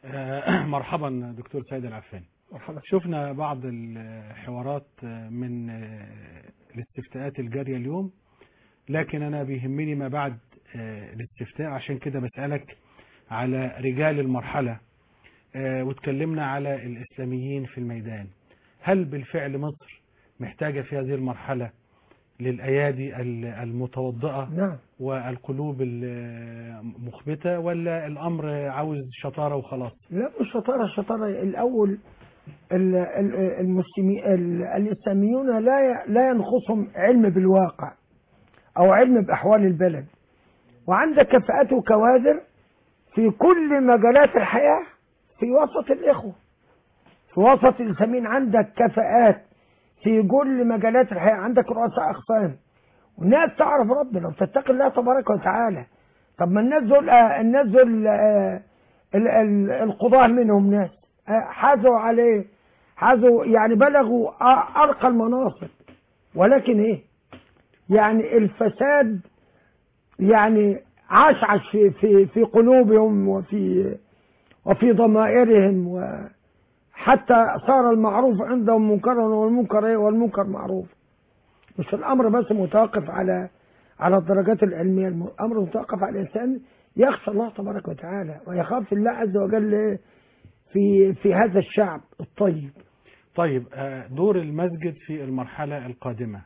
آه، مرحبا دكتور سيد العفاني مرحبا شفنا بعض الحوارات من الاستفتاءات الجارية اليوم لكن أنا بيهمني ما بعد الاستفتاء عشان كده بسألك على رجال المرحلة واتكلمنا على الإسلاميين في الميدان هل بالفعل مصر محتاجة في هذه المرحلة للأيادي المتوضئة نعم والقلوب المخبتة ولا الأمر عاوز شطارة وخلاص لا مش شطارة شطارة الأول ال- ال- المسلمي ال- الإسلاميون لا ي- لا ينقصهم علم بالواقع أو علم بأحوال البلد وعندك كفاءات وكوادر في كل مجالات الحياة في وسط الإخوة في وسط الإسلاميين عندك كفاءات في كل مجالات الحياة عندك رؤساء أقسام وناس تعرف ربنا وتتقي الله تبارك وتعالى طب ما الناس دول آه، الناس دول آه، ال- ال- القضاة منهم ناس آه، حازوا عليه حازوا يعني بلغوا آه، أرقى المناصب ولكن إيه يعني الفساد يعني عشعش في في في قلوبهم وفي وفي ضمائرهم وحتى صار المعروف عندهم منكرا والمنكر إيه؟ والمنكر معروف مش الامر بس متوقف على على الدرجات العلميه الامر متوقف على الانسان يخشى الله تبارك وتعالى ويخاف الله عز وجل إيه؟ في في هذا الشعب الطيب طيب آه، دور المسجد في المرحلة القادمة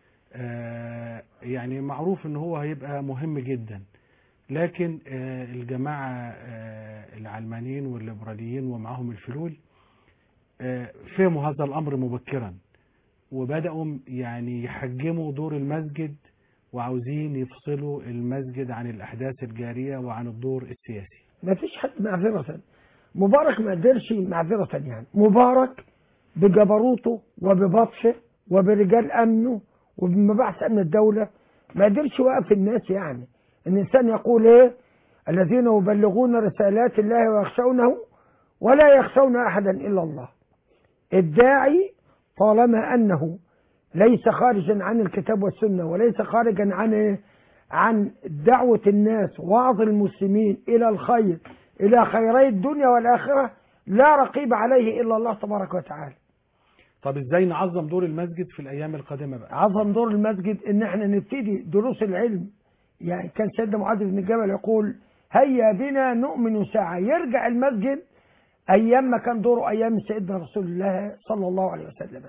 آه، يعني معروف ان هو هيبقى مهم جدا لكن آه، الجماعة آه، العلمانيين والليبراليين ومعهم الفلول آه، فهموا هذا الأمر مبكرا وبدأوا يعني يحجموا دور المسجد وعاوزين يفصلوا المسجد عن الأحداث الجارية وعن الدور السياسي ما فيش حد معذرة مبارك ما قدرش معذرة يعني مبارك بجبروته وببطشه وبرجال أمنه وبمباحث أمن الدولة ما قدرش يوقف الناس يعني الإنسان يقول إيه الذين يبلغون رسالات الله ويخشونه ولا يخشون أحدا إلا الله الداعي طالما أنه ليس خارجا عن الكتاب والسنة وليس خارجا عن إيه؟ عن دعوة الناس وعظ المسلمين إلى الخير إلى خيري الدنيا والآخرة لا رقيب عليه إلا الله تبارك وتعالى طب ازاي نعظم دور المسجد في الأيام القادمة بقى عظم دور المسجد ان احنا نبتدي دروس العلم يعني كان سيدنا معاذ بن جبل يقول هيا بنا نؤمن ساعة يرجع المسجد ايام ما كان دوره ايام سيدنا رسول الله صلى الله عليه وسلم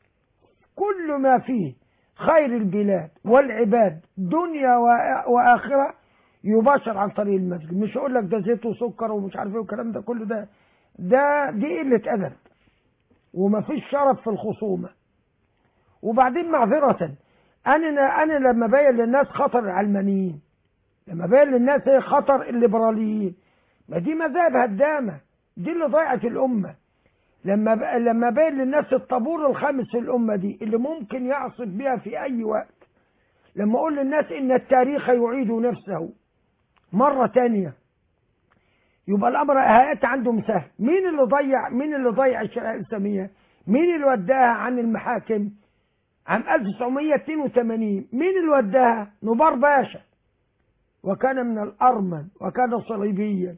كل ما فيه خير البلاد والعباد دنيا وآ- واخره يباشر عن طريق المسجد مش اقول لك ده زيت وسكر ومش عارف ايه والكلام ده كله ده ده دي قله ادب وما فيش شرف في الخصومه وبعدين معذرة أنا أنا لما باين للناس خطر العلمانيين لما باين للناس ايه خطر الليبراليين ما دي مذاهب هدامة دي اللي ضيعت الأمة لما ب... لما باين للناس الطابور الخامس في الأمة دي اللي ممكن يعصف بها في أي وقت لما أقول للناس إن التاريخ يعيد نفسه مرة تانية يبقى الأمر هيأتي عندهم سهل مين اللي ضيع مين اللي ضيع الشريعة الإسلامية مين اللي وداها عن المحاكم عام 1982 مين اللي وداها نبار باشا وكان من الأرمن وكان صليبيا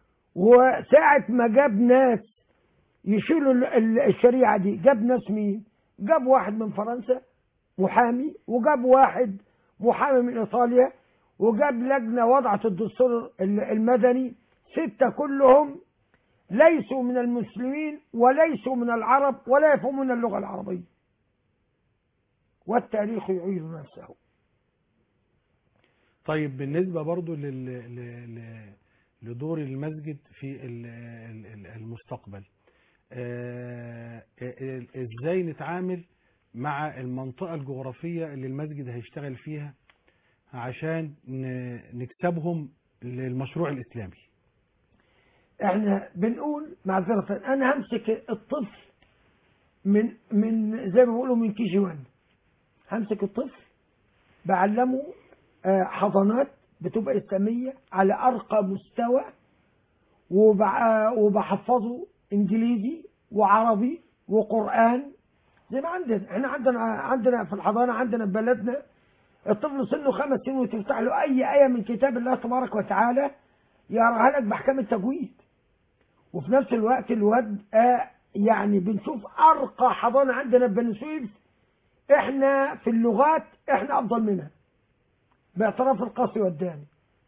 وساعة ما جاب ناس يشيلوا ال- ال- الشريعة دي جاب ناس مين جاب واحد من فرنسا محامي وجاب واحد محامي من إيطاليا وجاب لجنة وضعت الدستور ال- المدني ستة كلهم ليسوا من المسلمين وليسوا من العرب ولا يفهمون اللغة العربية والتاريخ يعيد نفسه طيب بالنسبة برضو لل... ل... ل... لدور المسجد في ال- ال- ال- المستقبل آه، آه، ازاي نتعامل مع المنطقة الجغرافية اللي المسجد هيشتغل فيها عشان ن- نكسبهم للمشروع الإسلامي احنا بنقول معذرة انا همسك الطفل من من زي ما بيقولوا من كي جي 1 همسك الطفل بعلمه آه، حضانات بتبقى اسلاميه على ارقى مستوى وبع- وبحفظه انجليزي وعربي وقران زي ما عندنا احنا عندنا عندنا في الحضانه عندنا في بلدنا الطفل سنه خمس سنين وتفتح له اي ايه من كتاب الله تبارك وتعالى يقراها لك باحكام التجويد وفي نفس الوقت الواد آه يعني بنشوف ارقى حضانه عندنا في بني سويف احنا في اللغات احنا افضل منها باعتراف القاسي والداني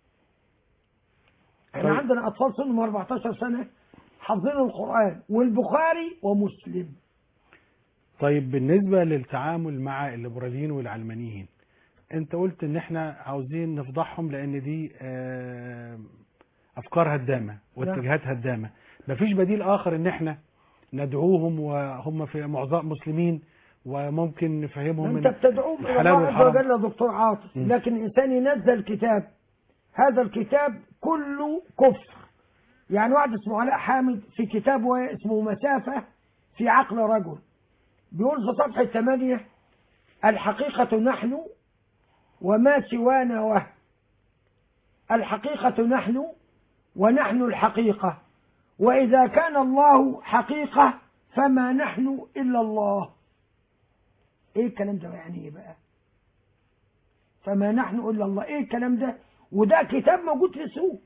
احنا طيب. عندنا اطفال سنهم 14 سنه حافظين القران والبخاري ومسلم طيب بالنسبة للتعامل مع الليبراليين والعلمانيين انت قلت ان احنا عاوزين نفضحهم لان دي آه، افكار هدامة واتجاهات هدامة مفيش بديل اخر ان احنا ندعوهم وهم في معظم مسلمين وممكن نفهمهم انت بتدعوهم الى الحلال الله عز والحرام. وجل يا دكتور عاطف م. لكن الانسان ينزل كتاب هذا الكتاب كله كفر يعني واحد اسمه علاء حامد في كتابه اسمه مسافة في عقل رجل بيقول في صفحة 8 الحقيقة نحن وما سوانا وهم الحقيقة نحن ونحن الحقيقة وإذا كان الله حقيقة فما نحن إلا الله ايه الكلام ده يعني ايه بقى فما نحن الا الله ايه الكلام ده وده كتاب موجود في السوق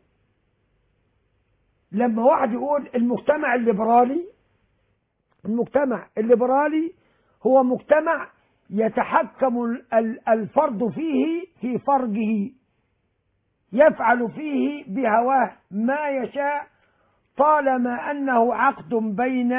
لما واحد يقول المجتمع الليبرالي المجتمع الليبرالي هو مجتمع يتحكم ال- ال- الفرد فيه في فرجه يفعل فيه بهواه ما يشاء طالما انه عقد بين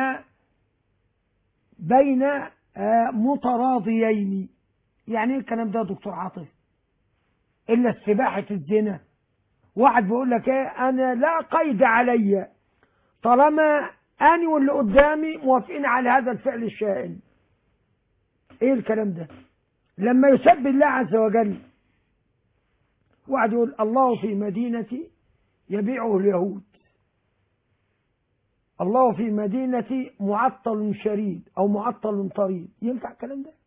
بين آه، متراضيين يعني ايه الكلام ده يا دكتور عاطف الا استباحه الزنا واحد بيقول لك ايه انا لا قيد علي طالما انا واللي قدامي موافقين على هذا الفعل الشائن ايه الكلام ده لما يسب الله عز وجل واحد يقول الله في مدينتي يبيعه اليهود الله في مدينتي معطل شريد او معطل طريد ينفع الكلام ده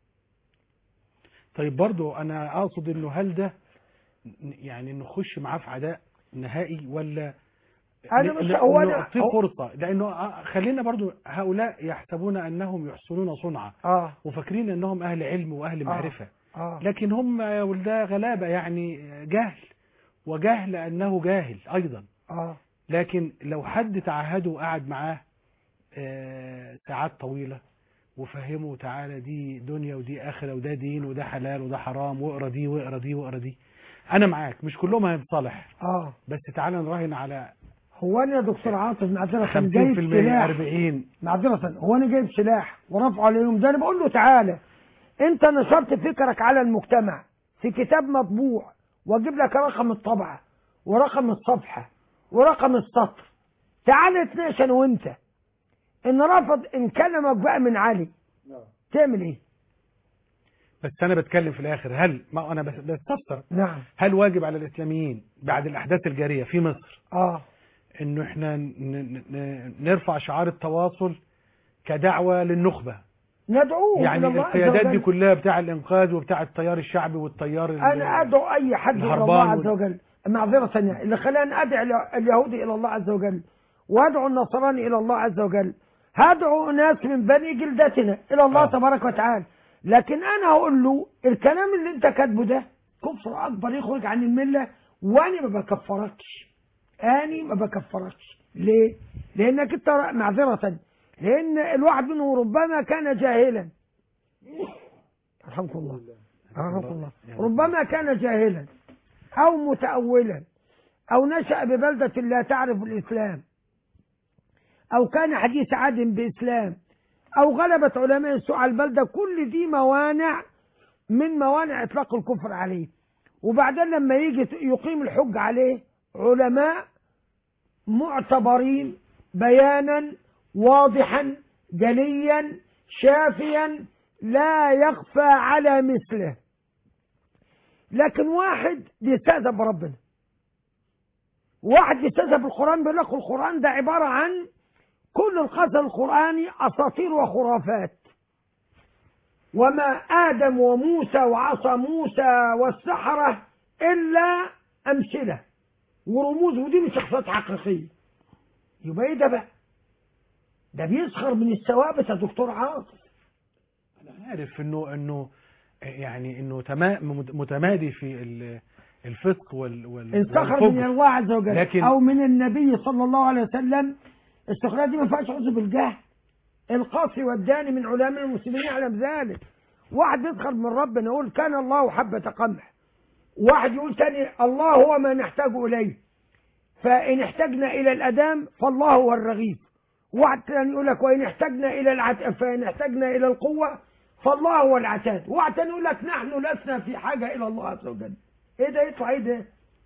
طيب برضو انا اقصد انه هل ده ن- يعني نخش معاه في عداء نهائي ولا أنا ن- مش- ن- هو أنا- نعطيه هو- فرصة لانه آه، خلينا برضو هؤلاء يحسبون انهم يحسنون صنعا اه وفاكرين انهم اهل علم واهل آه. معرفة اه لكن هم يا ولدها غلابة يعني جهل وجهل انه جاهل ايضا اه لكن لو حد تعهده وقعد معاه آه، ساعات طويلة وفهمه تعالى دي دنيا ودي آخرة وده دين وده حلال وده حرام واقرا دي واقرا دي واقرا دي أنا معاك مش كلهم هيتصالح اه بس تعالى نراهن على هو انا يا دكتور عاطف معذره 50% جايب سلاح 40 معذره هو انا جايب سلاح ورفعه عليهم ده انا بقول له تعالى انت نشرت فكرك على المجتمع في كتاب مطبوع واجيب لك رقم الطبعه ورقم الصفحه ورقم السطر تعالى نتناقش انا وانت ان رفض ان كلمك بقى من علي تعمل ايه؟ بس أنا بتكلم في الآخر هل ما أنا بس- بستفسر نعم هل واجب على الإسلاميين بعد الأحداث الجارية في مصر اه إنه إحنا ن- ن- ن- نرفع شعار التواصل كدعوة للنخبة ندعوه إلى يعني الله عز القيادات وجل. دي كلها بتاع الانقاذ وبتاع التيار الشعبي والتيار ال- انا ادعو اي حد الى الهربان الله عز وال- وجل معذره يعني اللي خلاني ادعو ال- اليهودي الى الله عز وجل وادعو النصراني الى الله عز وجل هدعو ناس من بني جلدتنا الى الله آه. تبارك وتعالى لكن انا هقول له الكلام اللي انت كاتبه ده كفر اكبر يخرج عن المله وانا ما بكفركش اني ما بكفركش ليه لانك انت معذره لان الواحد منهم ربما كان جاهلا رحمكم الله رحمكم الله ربما كان جاهلا أو متأولا أو نشأ ببلدة لا تعرف الإسلام أو كان حديث عهد بإسلام أو غلبت علماء السوء على البلدة كل دي موانع من موانع إطلاق الكفر عليه وبعدين لما يجي يقيم الحج عليه علماء معتبرين بيانا واضحا جليا شافيا لا يخفى على مثله لكن واحد بيستهزأ بربنا واحد بيستهزأ بالقرآن بيقول لك القرآن ده عبارة عن كل القصص القرآني أساطير وخرافات وما آدم وموسى وعصا موسى والسحرة إلا أمثلة ورموز ودي مش شخصيات حقيقية يبقى إيه ده بقى؟ ده بيسخر من الثوابت يا دكتور عاطف انا عارف انه انه يعني انه تما- متمادي في ال- الفسق وال وال انسخر والفجر. من الله عز وجل لكن- او من النبي صلى الله عليه وسلم السخريه دي ما ينفعش عذر بالجهل القاصي والداني من علماء المسلمين يعلم ذلك واحد يسخر من ربنا يقول كان الله حبة قمح واحد يقول تاني الله هو ما نحتاج إليه فإن احتجنا إلى الأدام فالله هو الرغيف واحد تاني يقول لك وإن احتجنا إلى العت... فإن احتجنا إلى القوة فالله هو العتاد واحد تاني يقول لك نحن لسنا في حاجة إلى الله عز وجل إيه ده يطلع إيه ده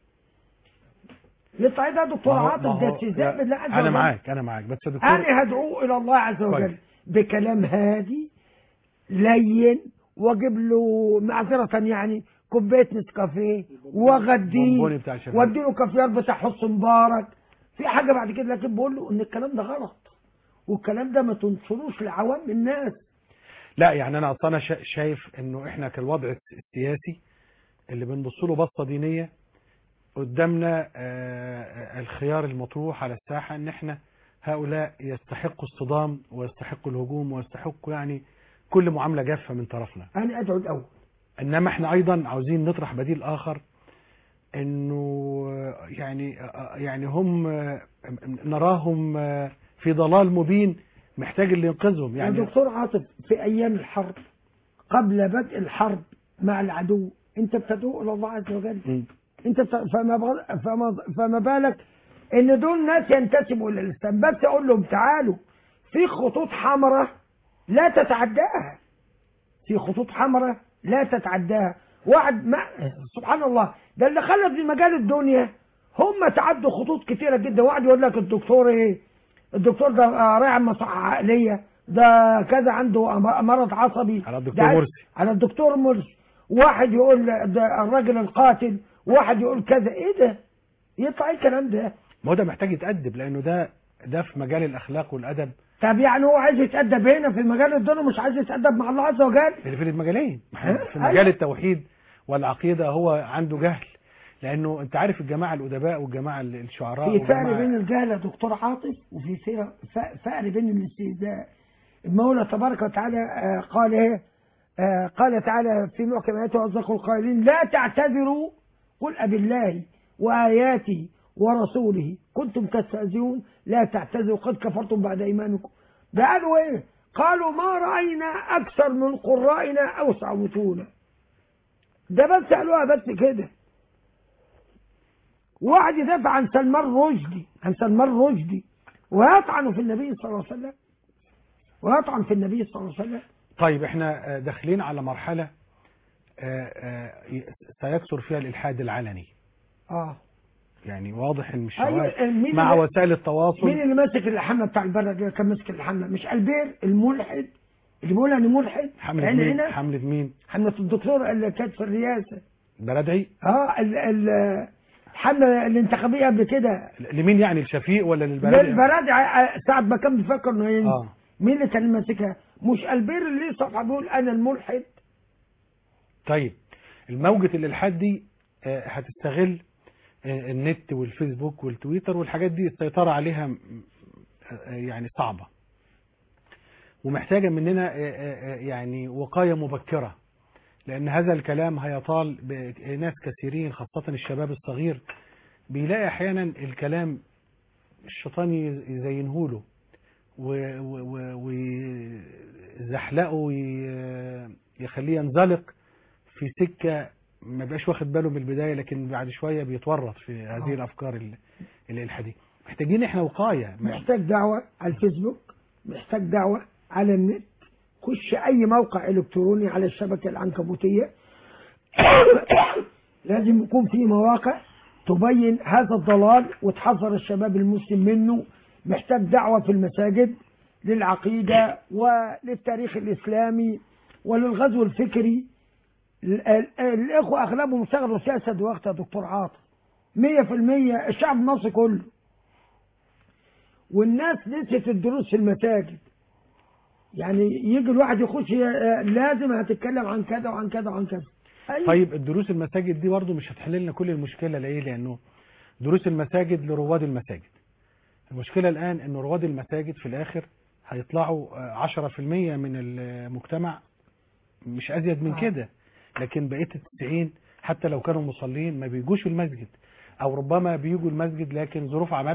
يطلع إيه ده يا دكتور ما هو- عاطف ما ده هو- استهزاء بالله عز انا وجل معاك انا معاك بس يا دكتور أنا هدعوه إلى الله عز وجل كويس. بكلام هادي لين واجيب له معذرة يعني كوباية نسكافيه واغديه بونبوني بتاع شباب. وادي له كافيار بتاع حسن مبارك في حاجة بعد كده لكن بقول له ان الكلام ده غلط والكلام ده ما تنشروش لعوام الناس لا يعني انا اصلا شا- شايف انه احنا كالوضع السياسي اللي بنبص له بصه دينيه قدامنا آه، الخيار المطروح على الساحه ان احنا هؤلاء يستحقوا الصدام ويستحقوا الهجوم ويستحقوا يعني كل معامله جافه من طرفنا انا ادعو الاول انما احنا ايضا عاوزين نطرح بديل اخر انه يعني يعني هم نراهم في ضلال مبين محتاج اللي ينقذهم يا يعني دكتور عاطف في ايام الحرب قبل بدء الحرب مع العدو انت بتدعو الى الله عز وجل م. انت بت- فما بغ- فما فما بالك ان دول ناس ينتسبوا الى الاسلام بس اقول لهم تعالوا في خطوط حمراء لا تتعداها في خطوط حمراء لا تتعداها واحد ما سبحان الله ده اللي خلى في مجال الدنيا هم تعدوا خطوط كتيره جدا واحد يقول لك الدكتور ايه الدكتور ده آه، رايح مصحة عقليه ده كذا عنده أم- مرض عصبي على الدكتور ده- مرسي. على الدكتور مرسي واحد يقول ده الراجل القاتل واحد يقول كذا ايه ده يطلع ايه الكلام ده ما هو ده محتاج يتأدب لأنه ده ده في مجال الأخلاق والأدب طب يعني هو عايز يتأدب هنا في مجال الدنيا مش عايز يتأدب مع الله عز وجل اللي في المجالين ها؟ في مجال التوحيد والعقيدة هو عنده جهل لأنه أنت عارف الجماعة الأدباء والجماعة الشعراء في فرق والجماعة- بين الجهل يا دكتور عاطف وفي فرق ف- فرق بين الاستهزاء المولى تبارك وتعالى آه، قال ايه آه، قال تعالى في محكم آياته وأصدق القائلين لا تعتذروا قل أبي الله وآياته ورسوله كنتم تستهزئون لا تعتذروا قد كفرتم بعد إيمانكم ده قالوا ايه قالوا ما رأينا أكثر من قرائنا أوسع بطونا ده بس قالوها بس كده واحد يدافع عن سلمان رشدي عن سلمان رشدي ويطعن في النبي صلى الله عليه وسلم ويطعن في النبي صلى الله عليه وسلم طيب احنا آه، داخلين على مرحلة آه، آه، سيكثر فيها الإلحاد العلني اه يعني واضح ان أيوة، الشوارع مين مع اللي- وسائل التواصل مين اللي ماسك الحمله بتاع البلد ده كان ماسك الحمله مش البير الملحد اللي بيقول انا ملحد حملة يعني مين هنا حملة مين حمله الدكتور اللي كانت في الرئاسه بلدعي اه ال- ال- الحمله الانتخابيه قبل كده لمين يعني الشفيق ولا للبلدعي للبلد ساعة ما كان بيفكر انه ينزل اه مين اللي كان ماسكها؟ مش البير اللي ليه صفحه بيقول انا الملحد طيب الموجة الإلحاد دي آه، هتستغل آه، النت والفيسبوك والتويتر والحاجات دي السيطرة عليها م- آه، يعني صعبة ومحتاجة مننا آه، آه، آه، يعني وقاية مبكرة لأن هذا الكلام هيطال بناس كثيرين خاصة الشباب الصغير بيلاقي أحيانا الكلام الشيطان يزينهوله ويزحلقه ويخليه ينزلق في سكة ما بقاش واخد باله من البداية لكن بعد شوية بيتورط في هذه آه. الأفكار ال- الإلحادية محتاجين احنا وقاية محتاج دعوة على الفيسبوك محتاج دعوة على النت خش أي موقع إلكتروني على الشبكة العنكبوتية لازم يكون في مواقع تبين هذا الضلال وتحذر الشباب المسلم منه محتاج دعوة في المساجد للعقيدة وللتاريخ الإسلامي وللغزو الفكري ال- ال- الإخوة أغلبهم اشتغلوا سياسة دلوقتي يا دكتور عاطف مية في المية الشعب المصري كله والناس نسيت الدروس في المساجد يعني يجي الواحد يخش ي- لازم هتتكلم عن كذا وعن كذا وعن كذا أيوة. طيب الدروس المساجد دي برضه مش هتحل لنا كل المشكلة ليه لأنه دروس المساجد لرواد المساجد المشكلة الآن أن رواد المساجد في الآخر هيطلعوا آه، 10% من المجتمع مش أزيد من آه. كده لكن بقية التسعين حتى لو كانوا مصلين ما بيجوش المسجد أو ربما بيجوا المسجد لكن ظروف عملهم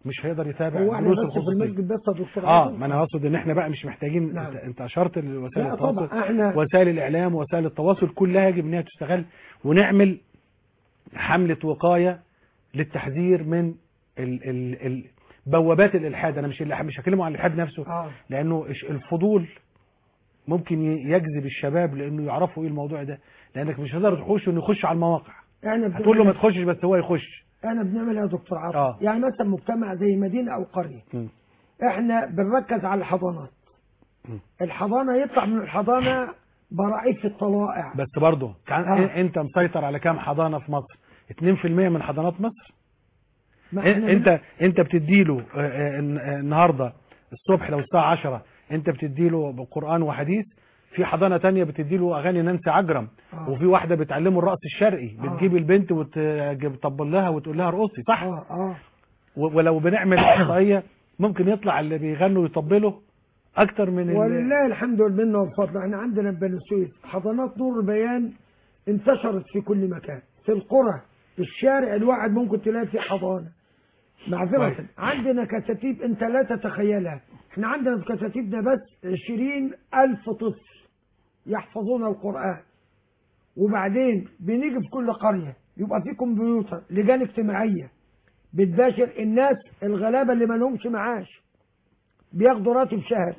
مش هيقدر يتابع هو احنا دروس بس في الخصوصيه المسجد بس يا دكتور اه عاطف؟ ما انا اقصد ان احنا بقى مش محتاجين نعم. انت, انت اشرت لوسائل لا التواصل طبعا احنا وسائل الاعلام وسائل التواصل كلها يجب ان هي تشتغل ونعمل حمله وقايه للتحذير من ال ال ال بوابات الالحاد انا مش مش هكلمه عن الالحاد نفسه اه لانه إش- الفضول ممكن ي- يجذب الشباب لانه يعرفوا ايه الموضوع ده لانك مش هتقدر تخش انه يخش على المواقع احنا هتقول له ما بنعمل تخشش بس هو يخش احنا بنعمل يا دكتور عاطف آه. يعني مثلا مجتمع زي مدينه او قريه م. احنا بنركز على الحضانات م. الحضانه يطلع من الحضانه براعيف الطلائع بس برضه كان آه. انت مسيطر على كام حضانه في مصر 2% من حضانات مصر ما إن- احنا انت انت بتديله آه، آه، الن- آه، النهارده الصبح لو الساعه 10 انت بتديله قران وحديث في حضانه تانية بتديله اغاني نانسي عجرم آه. وفي واحده بتعلمه الرقص الشرقي آه. بتجيب البنت وتطبل لها وتقول لها ارقصي صح اه اه و- ولو بنعمل احصائيه ممكن يطلع اللي بيغنوا ويطبلوا اكتر من ال- ولله الحمد والمنه والفضل احنا عندنا في بني سويف حضانات نور البيان انتشرت في كل مكان في القرى في الشارع الواحد ممكن تلاقي فيه حضانه معذرة كويس. عندنا كتاتيب انت لا تتخيلها احنا عندنا في كتاتيبنا بس عشرين الف طفل يحفظون القرآن وبعدين بنيجي في كل قرية يبقى في كمبيوتر لجان اجتماعية بتباشر الناس الغلابة اللي ما لهمش معاش بياخدوا راتب شهري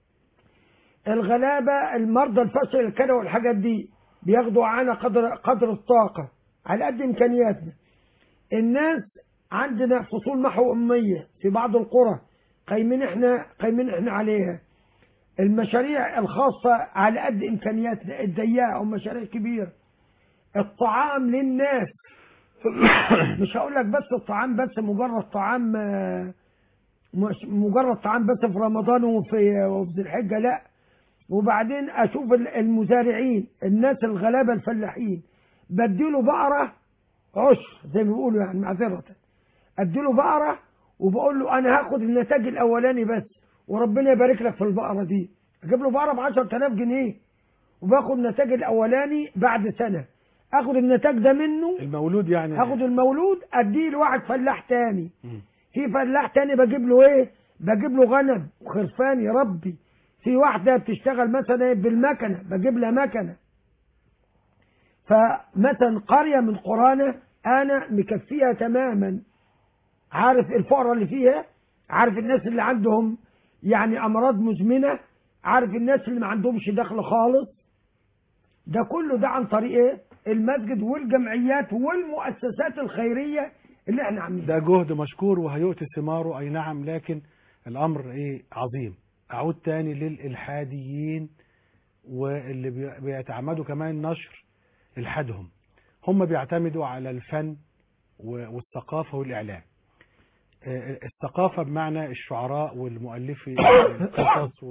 الغلابة المرضى الفشل الكلى والحاجات دي بياخدوا على قدر قدر الطاقة على قد إمكانياتنا الناس عندنا فصول محو أمية في بعض القرى قايمين احنا قايمين احنا عليها المشاريع الخاصة على قد إمكانياتنا الضيقة ومشاريع كبيرة الطعام للناس مش هقول لك بس الطعام بس مجرد طعام آه، مش مجرد طعام بس في رمضان وفي وفي ذي الحجة لا وبعدين اشوف ال- المزارعين الناس الغلابة الفلاحين بديله بقرة عشر زي ما بيقولوا يعني معذرة اديله بقرة وبقول له انا هاخد النتاج الاولاني بس وربنا يبارك لك في البقرة دي اجيب له بقرة ب 10000 جنيه وباخد النتاج الاولاني بعد سنة اخد النتاج ده منه المولود يعني هاخد المولود اديه لواحد فلاح تاني مم. في فلاح تاني بجيب له ايه بجيب له غنم وخرفان يربي في واحدة بتشتغل مثلا بالمكنة بجيب لها مكنة فمثلا قرية من قرانا انا مكفيها تماما عارف الفقراء اللي فيها عارف الناس اللي عندهم يعني امراض مزمنة عارف الناس اللي ما عندهمش دخل خالص ده كله ده عن طريق ايه المسجد والجمعيات والمؤسسات الخيرية اللي احنا عاملينها ده جهد مشكور وهيؤتي ثماره اي نعم لكن الامر ايه عظيم اعود تاني للالحاديين واللي بي- بيتعمدوا كمان نشر الحادهم هم بيعتمدوا على الفن و- والثقافة والإعلام آه، الثقافة بمعنى الشعراء والمؤلفي القصص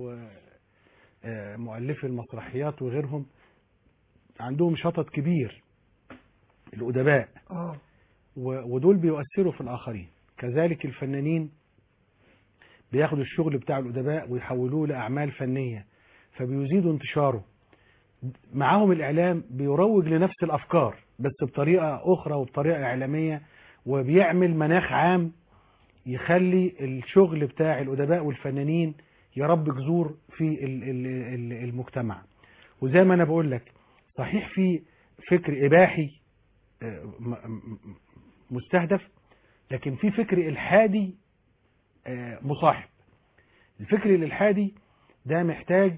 ومؤلفي المسرحيات وغيرهم عندهم شطط كبير الأدباء اه و- ودول بيؤثروا في الآخرين كذلك الفنانين بياخدوا الشغل بتاع الأدباء ويحولوه لأعمال فنية فبيزيدوا انتشاره معاهم الإعلام بيروج لنفس الأفكار بس بطريقة أخرى وبطريقة إعلامية وبيعمل مناخ عام يخلي الشغل بتاع الأدباء والفنانين يربي جذور في ال- ال- ال- المجتمع وزي ما أنا بقول لك صحيح في فكر إباحي آه، م- م- مستهدف لكن في فكر إلحادي آه، مصاحب الفكر الإلحادي ده محتاج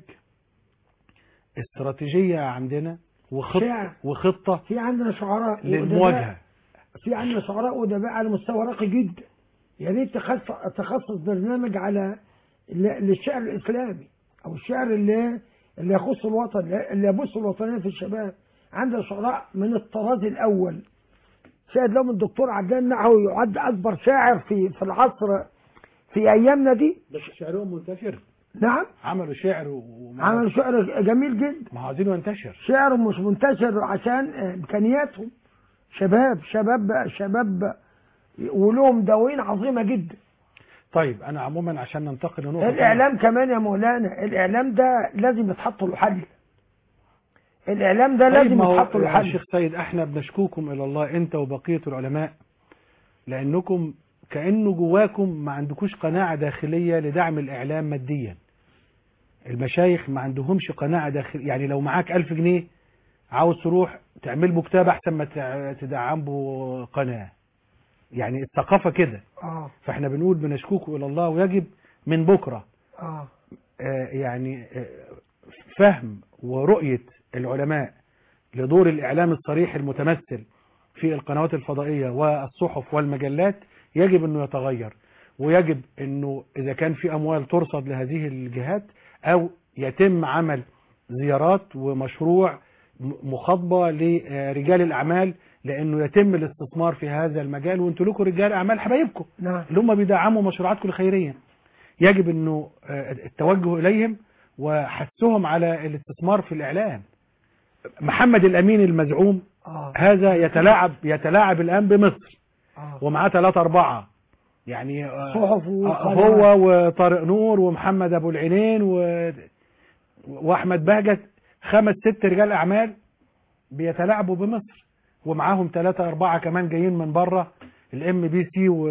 استراتيجية عندنا وخط شعر. وخطة في عندنا شعراء وأدباء- للمواجهة في عندنا شعراء وادباء على مستوى راقي جدا يا ريت تخص- تخصص برنامج على ل- للشعر الاسلامي او الشعر اللي اللي يخص الوطن اللي يبث الوطنيه في الشباب عندنا شعراء من الطراز الاول شاهد لهم الدكتور عدنان نحو يعد اكبر شاعر في في العصر في ايامنا دي بس شعرهم منتشر نعم عملوا شعر و- عمل شعر جميل جدا ما هو عايزينه ينتشر شعر مش منتشر عشان امكانياتهم شباب شباب شباب ولهم دواوين عظيمه جدا طيب انا عموما عشان ننتقل لنقطة تانية. الاعلام كمان يا مولانا الاعلام ده لازم يتحط له حل الاعلام ده طيب لازم ما هو يتحط له يا حل شيخ سيد احنا بنشكوكم الى الله انت وبقية العلماء لانكم كأنه جواكم ما عندكوش قناعة داخلية لدعم الإعلام ماديا المشايخ ما عندهمش قناعة داخل يعني لو معاك ألف جنيه عاوز تروح تعمل له كتاب أحسن ما تع- تدعم له قناة يعني الثقافة كده اه فاحنا بنقول بنشكوك إلى الله ويجب من بكرة اه آه، يعني آه، فهم ورؤية العلماء لدور الإعلام الصريح المتمثل في القنوات الفضائية والصحف والمجلات يجب أنه يتغير ويجب أنه إذا كان في أموال ترصد لهذه الجهات أو يتم عمل زيارات ومشروع م- مخاطبة لرجال الأعمال لأنه يتم الاستثمار في هذا المجال وانتوا لكم رجال أعمال حبايبكم نعم اللي هم بيدعموا مشروعاتكم الخيرية يجب انه آه، التوجه اليهم وحثهم على الاستثمار في الاعلام محمد الامين المزعوم اه هذا يتلاعب يتلاعب الان بمصر اه ومعاه ثلاثة أربعة يعني آه، صحف آه، وقنوات. هو وطارق نور ومحمد أبو العينين و... وأحمد بهجت خمس ست رجال أعمال بيتلاعبوا بمصر ومعاهم ثلاثة أربعة كمان جايين من بره الام بي سي و...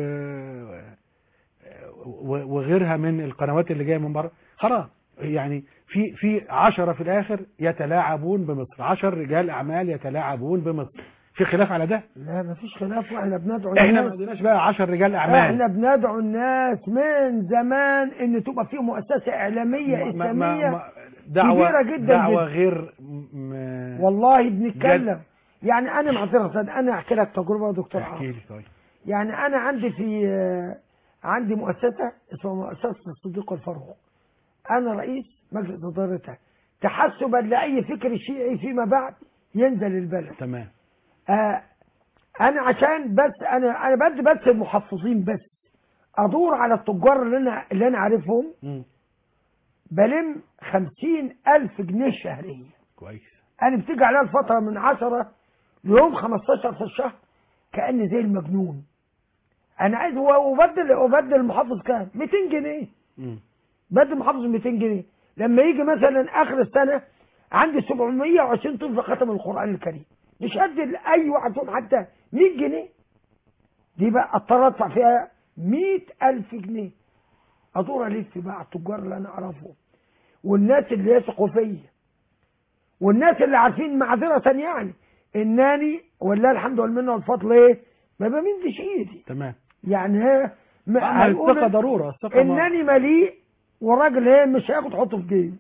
و- وغيرها من القنوات اللي جايه من بره خلاص يعني في في عشرة في الاخر يتلاعبون بمصر عشر رجال اعمال يتلاعبون بمصر في خلاف على ده لا ما فيش خلاف واحنا بندعو احنا ما الناس عندناش بقى عشر رجال اعمال احنا بندعو الناس من زمان ان تبقى في مؤسسه اعلاميه ما- ما- اسلاميه ما- دعوة كبيرة جدا دعوة جدا. غير م- والله بنتكلم يعني انا معذره انا احكي لك تجربه يا دكتور احكي عاطف لي طيب يعني انا عندي في آه، عندي مؤسسه اسمها مؤسسه الصديق الفاروق انا رئيس مجلس ادارتها تحسبا لاي فكر شيعي فيما بعد ينزل البلد تمام آه انا عشان بس انا انا بدي بس المحفظين بس ادور على التجار اللي انا اللي انا عارفهم مم. بلم خمسين الف جنيه شهريا كويس انا بتيجي عليا الفتره من عشرة ليوم 15 في الشهر كاني زي المجنون انا عايز وبدل وبدل المحافظ كام 200 جنيه مم. بدل المحافظ 200 جنيه لما يجي مثلا اخر السنه عندي 720 طفل ختم القران الكريم مش قد اي واحد فيهم حتى 100 جنيه دي بقى اضطر ادفع فيها 100000 جنيه ادور الف بقى على التجار اللي انا اعرفهم والناس اللي يثقوا فيا والناس اللي عارفين معذره يعني انني والله الحمد والمنه والفضل ايه ما بمدش ايدي تمام يعني ها ما أما هيقول الثقة ضرورة الثقة ما- انني مليء والراجل ايه مش هياخد حطه في جيبه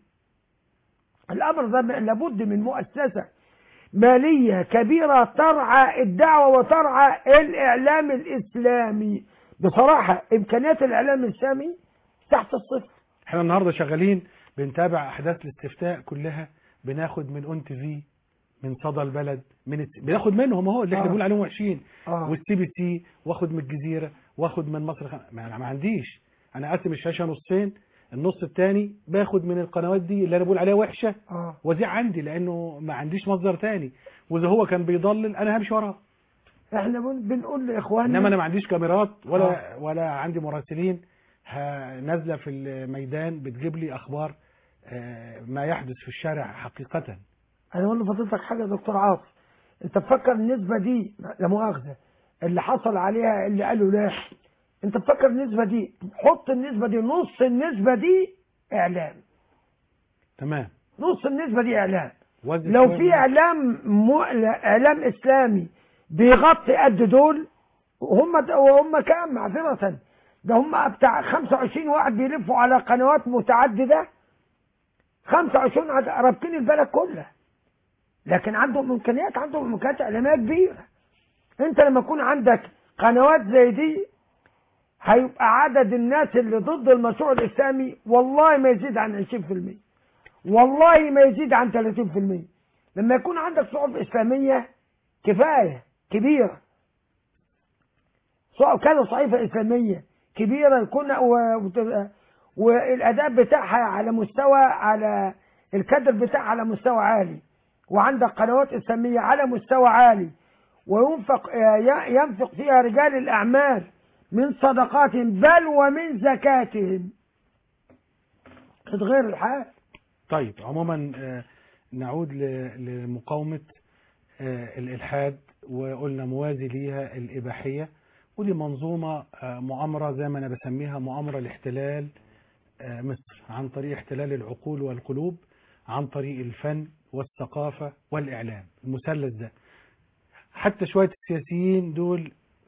الامر ده لابد من مؤسسه ماليه كبيره ترعى الدعوه وترعى الاعلام الاسلامي بصراحه امكانيات الاعلام الاسلامي تحت الصفر احنا النهارده شغالين بنتابع احداث الاستفتاء كلها بناخد من اون تي في من صدى البلد من الت... بناخد منهم اهو اللي احنا آه. بنقول عليهم وحشين اه والسي بي سي واخد من الجزيره واخد من مصر خ... ما انا ما عنديش انا قاسم الشاشه نصين النص الثاني باخد من القنوات دي اللي انا بقول عليها وحشه اه وزيع عندي لانه ما عنديش مصدر تاني واذا هو كان بيضلل انا همشي وراه احنا بن- بنقول لاخواننا انما انا ما عنديش كاميرات ولا ولا عندي مراسلين ه- نازله في الميدان بتجيب لي اخبار آه، ما يحدث في الشارع حقيقه انا اقول لفضيلتك حاجه يا دكتور عاطف انت تفكر النسبه دي لا مؤاخذه اللي حصل عليها اللي قالوا لا انت تفكر النسبه دي حط النسبه دي نص النسبه دي اعلام تمام نص النسبه دي اعلام وزن لو شوية. في اعلام م... اعلام اسلامي بيغطي قد دول وهم وهم كام معذره ده هم بتاع 25 واحد بيلفوا على قنوات متعدده 25 عد- رابطين البلد كلها لكن عندهم امكانيات عندهم امكانيات اعلاميه كبيره انت لما يكون عندك قنوات زي دي هيبقى عدد الناس اللي ضد المشروع الاسلامي والله ما يزيد عن 20% والله ما يزيد عن 30% لما يكون عندك صحف اسلاميه كفايه كبيره صح- كذا صحيفه اسلاميه كبيره يكون و- وت- والاداء بتاعها على مستوى على الكادر بتاعها على مستوى عالي وعندك قنوات اسلاميه على مستوى عالي وينفق ي- ينفق فيها رجال الاعمال من صدقاتهم بل ومن زكاتهم تتغير الحال طيب عموما آه، نعود ل- لمقاومه آه، الالحاد وقلنا موازي ليها الاباحيه ودي منظومة آه، مؤامرة زي ما أنا بسميها مؤامرة لاحتلال آه، مصر عن طريق احتلال العقول والقلوب عن طريق الفن والثقافة والإعلام المثلث ده حتى شوية السياسيين دول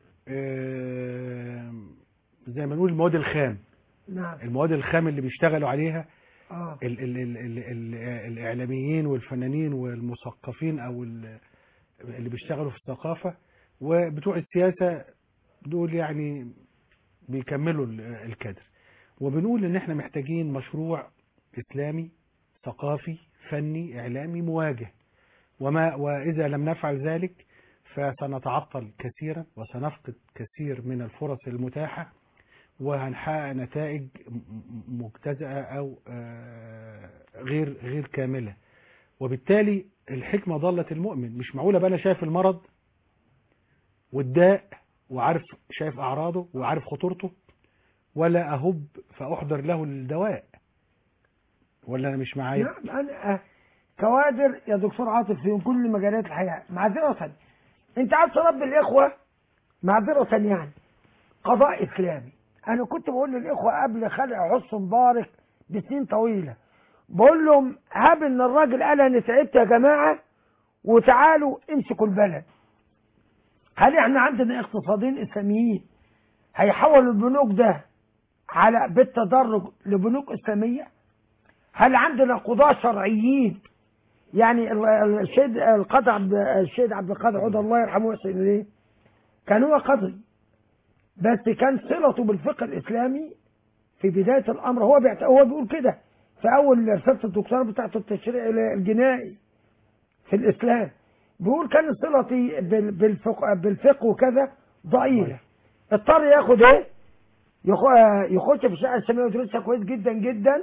آه، زي ما نقول المواد الخام نعم المواد الخام اللي بيشتغلوا عليها اه ال ال ال ال ال الإعلاميين والفنانين والمثقفين أو ال- اللي بيشتغلوا في الثقافة وبتوع السياسة دول يعني بيكملوا ال- الكادر وبنقول إن إحنا محتاجين مشروع إسلامي ثقافي فني إعلامي مواجه وما وإذا لم نفعل ذلك فسنتعطل كثيرا وسنفقد كثير من الفرص المتاحة وهنحقق نتائج م- م- مجتزأة أو آه، غير غير كاملة وبالتالي الحكمة ضلت المؤمن مش معقولة بقى أنا شايف المرض والداء وعارف شايف أعراضه وعارف خطورته ولا أهب فأحضر له الدواء ولا أنا مش معايا نعم أنا آه، كوادر يا دكتور عاطف في كل مجالات الحياة معذرة أنت عايز تربي الإخوة معذرة يعني قضاء إسلامي أنا كنت بقول للإخوة قبل خلع حسن مبارك بسنين طويلة بقول لهم هاب إن الراجل قال أنا تعبت يا جماعة وتعالوا امسكوا البلد هل احنا عندنا اقتصاديين اسلاميين هيحولوا البنوك ده على بالتدرج لبنوك اسلاميه هل عندنا قضاة شرعيين يعني ال- ال- السيد القاضي عبد السيد عبد القادر عود الله يرحمه ويحسن اليه كان هو قاضي بس كان صلته بالفقه الاسلامي في بدايه الامر هو بيعت... هو بيقول كده في اول رساله الدكتوراه بتاعته التشريع الجنائي في الاسلام بيقول كان صلتي بال- بالفقه بالفقه وكذا ضئيله اضطر ياخد ايه يخ- يخش في الشريعه الاسلاميه ويدرسها كويس جدا جدا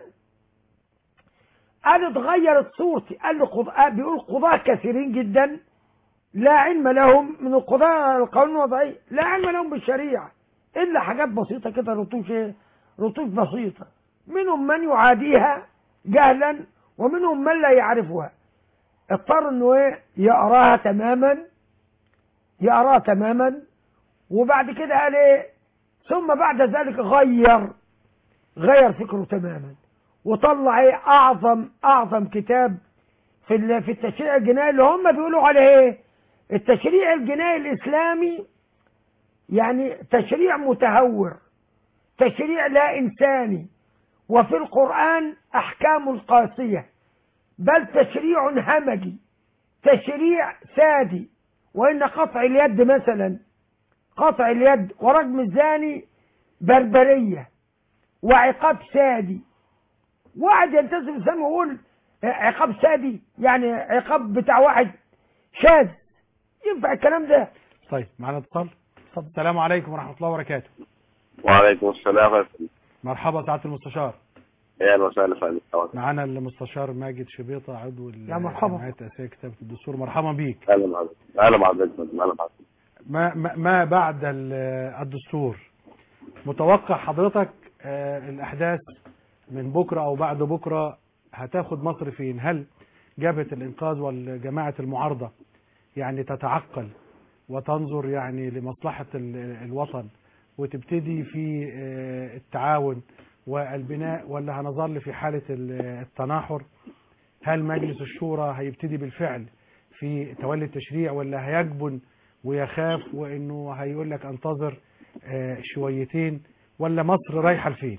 قال اتغيرت صورتي قال له قضاء بيقول قضاة كثيرين جدا لا علم لهم من القضاء القانون الوضعي لا علم لهم بالشريعة إلا حاجات بسيطة كده رطوش إيه؟ رطوش بسيطة منهم من يعاديها جهلا ومنهم من لا يعرفها اضطر انه ايه يقراها تماما يقراها تماما وبعد كده قال ايه ثم بعد ذلك غير غير فكره تماما وطلع ايه اعظم اعظم كتاب في ال- في التشريع الجنائي اللي هم بيقولوا عليه ايه التشريع الجنائي الاسلامي يعني تشريع متهور تشريع لا انساني وفي القران احكام قاسيه بل تشريع همجي تشريع سادي وان قطع اليد مثلا قطع اليد ورجم الزاني بربريه وعقاب سادي واحد يلتزم الاسلام ويقول عقاب سادي يعني عقاب بتاع واحد شاذ ينفع الكلام ده طيب معنا اتصال السلام عليكم ورحمة الله وبركاته وعليكم السلام ورحمة الله مرحبا سعادة المستشار يا اهلا وسهلا فندم معانا المستشار ماجد شبيطة عضو يا مرحبا. جمعية تأسيس كتابة الدستور مرحبا بيك اهلا بحضرتك اهلا بحضرتك فندم. اهلا بحضرتك ما, ما, ما بعد ال- الدستور متوقع حضرتك آه، الأحداث من بكرة أو بعد بكرة هتاخد مصر فين هل جبهة الإنقاذ والجماعة المعارضة يعني تتعقل وتنظر يعني لمصلحة ال- الوطن وتبتدي في آه، التعاون والبناء ولا هنظل في حالة ال- التناحر هل مجلس الشورى هيبتدي بالفعل في تولي التشريع ولا هيجبن ويخاف وانه هيقول لك انتظر آه، شويتين ولا مصر رايحه لفين؟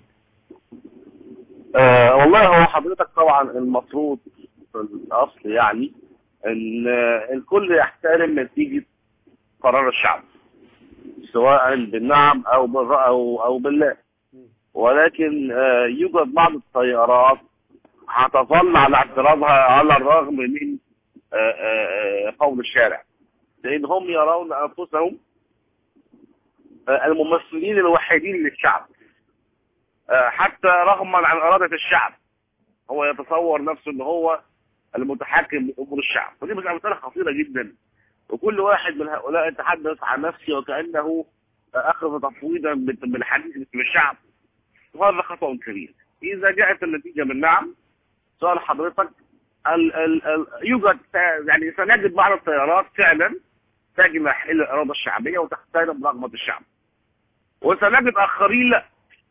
آه والله هو حضرتك طبعا المفروض في الاصل يعني ان آه، الكل يحترم نتيجة قرار الشعب سواء بالنعم او بالرأي او او بالله ولكن آه يوجد بعض التيارات هتظل على اعتراضها على الرغم من آه، آه، آه، قول الشارع لان هم يرون انفسهم آه، الممثلين الوحيدين للشعب آه، حتى رغما عن إرادة الشعب هو يتصور نفسه ان هو المتحكم بأمور الشعب ودي مسألة مسألة خطيرة جدا وكل واحد من هؤلاء يتحدث عن نفسه وكأنه آه، أخذ تفويضا بال- بالحديث باسم الشعب وهذا خطأ كبير إذا جاءت النتيجة من نعم سؤال حضرتك ال ال ال يوجد يعني سنجد بعض التيارات فعلا تجمح إلى الإرادة الشعبية وتحترم رغبة الشعب وسنجد اخرين لا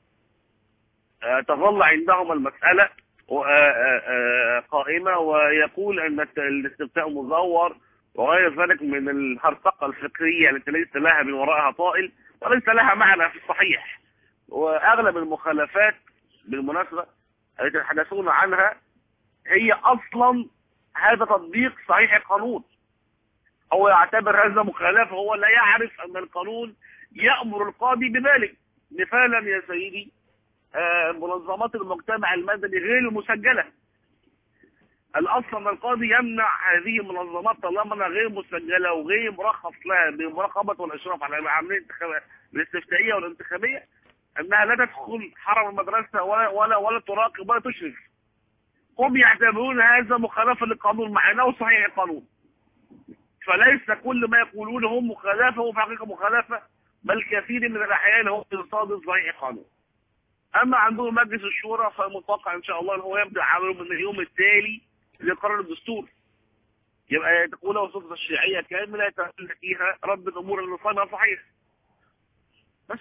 آه، تظل عندهم المسألة و- آه، آه، آه، قائمة ويقول ان الت- الاستفتاء مزور وغير ذلك من الهرطقة الفكرية التي ليس لها من وراءها طائل وليس لها معنى في الصحيح واغلب المخالفات بالمناسبة التي يتحدثون عنها هي اصلا هذا تطبيق صحيح القانون هو يعتبر هذا مخالفة هو لا يعرف ان القانون يأمر القاضي بذلك مثالا يا سيدي آه، منظمات المجتمع المدني غير المسجلة الأصل أن القاضي يمنع هذه المنظمات طالما أنها غير مسجلة وغير مرخص لها بمراقبة والإشراف على العملية الانتخابية الاستفتائية والانتخابية أنها لا تدخل حرم المدرسة ولا ولا ولا تراقب ولا تشرف هم يعتبرون هذا مخالفة للقانون مع أنه صحيح القانون فليس كل ما يقولونه هم مخالفة وفي حقيقة مخالفة بل كثير من الأحيان هو يصادم صحيح القانون اما عندهم مجلس الشورى فمتوقع ان شاء الله ان هو يبدا عمله من اليوم التالي لقرار الدستور يبقى تكون له سلطه الشيعيه كامله يتولى فيها رد الامور اللي صانها صحيح بس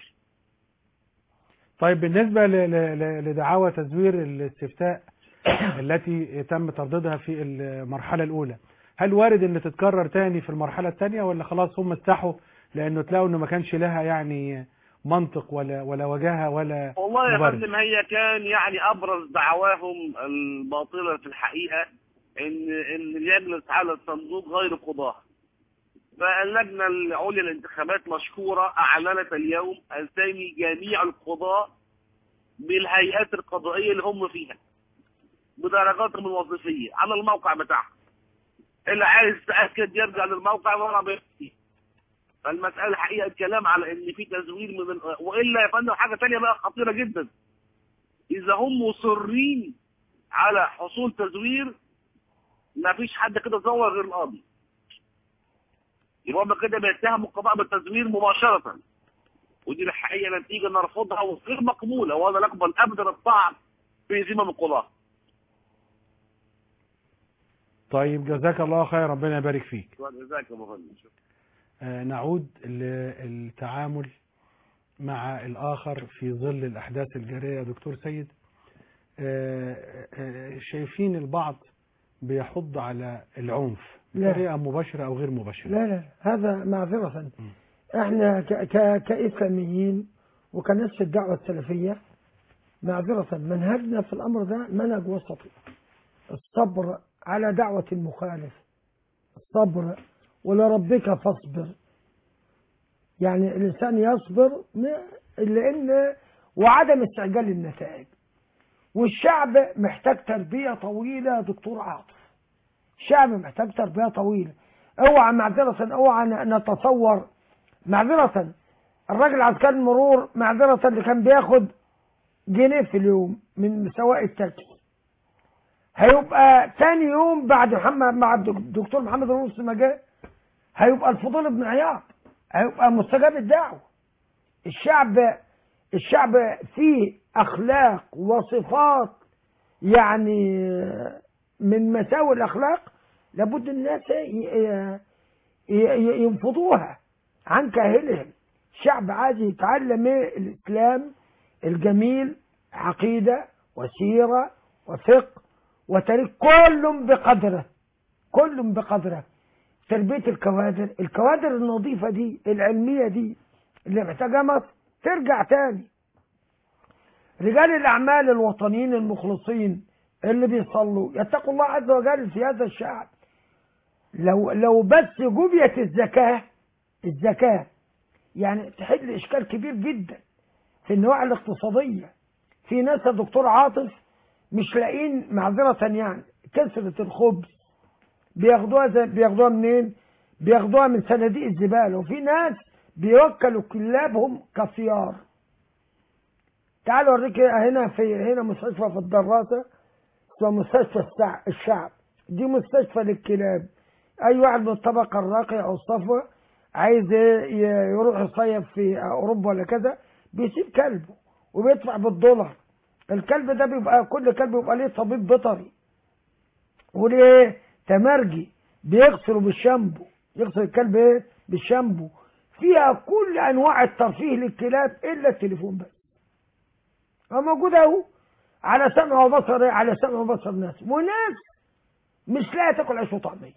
طيب بالنسبة ل- ل- ل- لدعاوى تزوير الاستفتاء التي تم ترديدها في المرحلة الأولى هل وارد أن تتكرر تاني في المرحلة الثانية ولا خلاص هم استحوا لأنه تلاقوا أنه ما كانش لها يعني منطق ولا ولا وجاهة ولا والله يا مبرر؟ فندم هي كان يعني ابرز دعواهم الباطله في الحقيقه ان ان يجلس على الصندوق غير قضاه فاللجنه العليا للانتخابات مشكوره اعلنت اليوم اسامي جميع القضاه بالهيئات القضائيه اللي هم فيها بدرجاتهم الوظيفيه على الموقع بتاعهم اللي عايز يتاكد يرجع للموقع ورا بيحكي فالمسألة الحقيقة الكلام على ان في تزوير من ال... والا يا فندم حاجة تانية بقى خطيرة جدا اذا هم مصرين على حصول تزوير ما فيش حد كده زور غير القاضي يبقى هم كده بيتهموا القضاء بالتزوير مباشرة ودي الحقيقة نتيجة نرفضها وغير مقبولة ولا نقبل ابدا الطعن في ذمم القضاة طيب جزاك الله خير ربنا يبارك فيك جزاك الله خير آه، نعود للتعامل مع الآخر في ظل الأحداث الجارية يا دكتور سيد آه، آه، شايفين البعض بيحض على العنف لا. بطريقة مباشرة أو غير مباشرة لا لا هذا معذرة احنا ك ك كإسلاميين وكناس في الدعوة السلفية معذرة منهجنا في الأمر ده منهج وسطي الصبر على دعوة المخالف الصبر ولربك فاصبر يعني الإنسان يصبر م- لأن وعدم استعجال النتائج والشعب محتاج تربية طويلة يا دكتور عاطف الشعب محتاج تربية طويلة اوعى معذرة اوعى ن- نتصور معذرة الراجل عسكري المرور معذرة اللي كان بياخد جنيه في اليوم من سواق التاكسي هيبقى تاني يوم بعد محمد مع الدك- الدكتور محمد الرؤوس ما جاء هيبقى الفضيل بن عياض هيبقى مستجاب الدعوة الشعب الشعب فيه اخلاق وصفات يعني من مساوئ الاخلاق لابد الناس ي- ي- ينفضوها عن كاهلهم الشعب عايز يتعلم إيه؟ الاسلام الجميل عقيده وسيره وفقه وتاريخ كل بقدره كل بقدره تربيه الكوادر الكوادر النظيفه دي العلميه دي اللي محتاجها مصر ترجع تاني رجال الأعمال الوطنيين المخلصين اللي بيصلوا يتقوا الله عز وجل في هذا الشعب لو لو بس جبيت الزكاة الزكاة يعني تحل إشكال كبير جدا في النواحي الاقتصادية في ناس يا دكتور عاطف مش لاقيين معذرة يعني كسرة الخبز بياخدوها زي بياخدوها منين؟ بياخدوها من صناديق الزبالة وفي ناس بيوكلوا كلابهم كثيار تعال اوريك هنا في هنا مستشفى في الدراسة اسمها مستشفى السع- الشعب دي مستشفى للكلاب اي واحد من الطبقة الراقية او الصفوة عايز ي- يروح يصيف في اوروبا ولا كذا بيسيب كلبه وبيدفع بالدولار الكلب ده بيبقى كل كلب بيبقى ليه طبيب بيطري وليه تمرجي بيغسله بالشامبو يغسل الكلب ايه بالشامبو فيها كل انواع الترفيه للكلاب الا التليفون بس هو موجود اهو على سمع وبصر على سمع وبصر ناس وناس مش لاقيه تاكل عيش وطعميه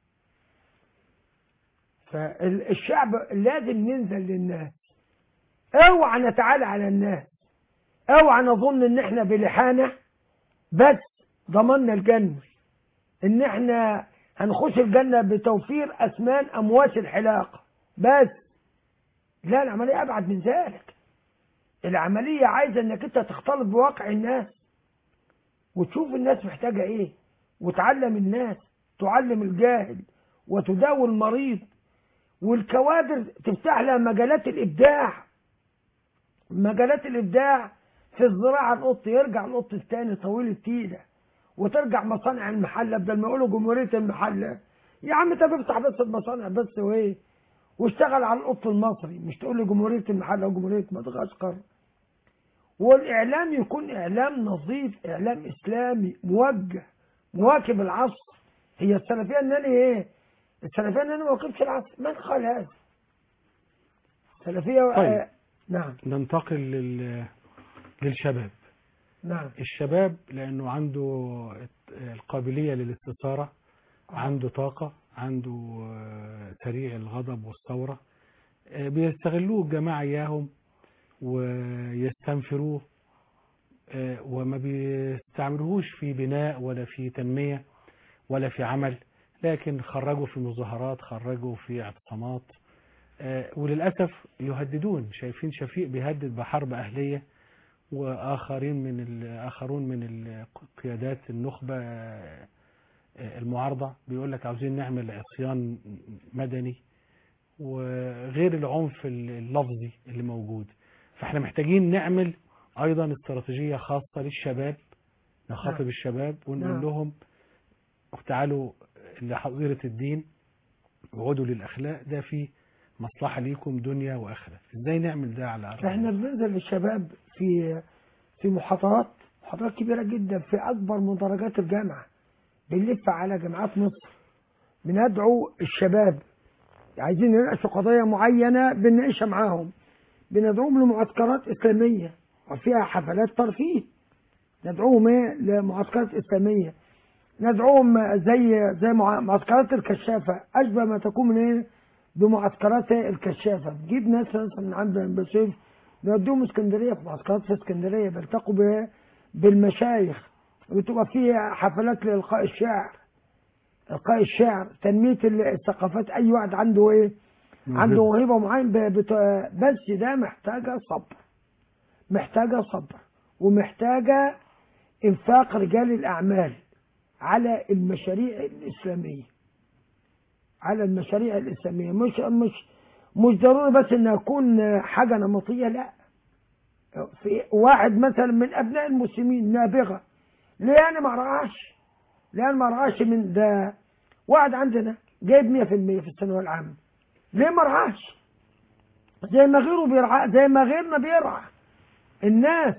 فالشعب لازم ننزل للناس اوعى نتعالى على الناس اوعى نظن ان احنا بلحانه بس ضمننا الجنه ان احنا هنخش الجنه بتوفير اسمان امواس الحلاقه بس لا العمليه ابعد من ذلك العمليه عايزه انك انت تختلط بواقع الناس وتشوف الناس محتاجه ايه وتعلم الناس تعلم الجاهل وتداوي المريض والكوادر تفتح لها مجالات الابداع مجالات الابداع في الزراعه القط يرجع القط الثاني طويل التيله وترجع مصانع المحله بدل ما يقولوا جمهوريه المحله يا عم انت بفتح بس المصانع بس وايه واشتغل على القط المصري مش تقول لي جمهوريه المحله وجمهوريه مدغشقر والاعلام يكون اعلام نظيف اعلام اسلامي موجه مواكب العصر هي السلفيه انني ايه السلفيه انني ما واكبش العصر من قال هذا السلفيه طيب. آه نعم ننتقل لل... للشباب نعم الشباب لأنه عنده القابلية للاستثارة عنده طاقة عنده آه، سريع الغضب والثورة آه، بيستغلوه الجماعة إياهم ويستنفروه آه، وما بيستعملوهوش في بناء ولا في تنمية ولا في عمل لكن خرجوا في مظاهرات خرجوا في اعتصامات آه، وللأسف يهددون شايفين شفيق بيهدد بحرب أهلية وآخرين من الآخرون من القيادات النخبة آه، المعارضة بيقول لك عاوزين نعمل عصيان مدني وغير العنف اللفظي اللي موجود فاحنا محتاجين نعمل ايضا استراتيجية خاصة للشباب نخاطب نعم. الشباب ونقول نعم. لهم تعالوا لحظيرة الدين وعودوا للأخلاق ده فيه مصلحة ليكم دنيا وآخرة ازاي نعمل ده على أرض احنا بننزل للشباب في في محاضرات محاضرات كبيره جدا في اكبر مدرجات الجامعه بنلف على جامعات مصر بندعو الشباب عايزين يناقشوا قضايا معينه بنناقشها معاهم بندعوهم لمعسكرات اسلاميه وفيها حفلات ترفيه ندعوهم ايه لمعسكرات اسلاميه ندعوهم زي زي مع- معسكرات الكشافه اشبه ما تكون من ايه بمعسكرات الكشافه بتجيب ناس مثلا من عند البشير نوديهم اسكندريه في معسكرات في اسكندريه بيلتقوا ب- بالمشايخ وتبقى فيها حفلات لالقاء الشعر القاء الشعر تنميه الثقافات اي واحد عنده ايه عنده موهبه معين ب- بت- بس ده محتاجه صبر محتاجه صبر ومحتاجه انفاق رجال الاعمال على المشاريع الاسلاميه على المشاريع الاسلاميه مش مش مش ضروري بس انها تكون حاجه نمطيه لا في واحد مثلا من ابناء المسلمين نابغه ليه انا ما ارعاش ليه انا ما ارعاش من ده واحد عندنا جايب 100% في الثانويه العامه ليه ما ارعاش زي ما غيره بيرعى زي ما غيرنا بيرعى الناس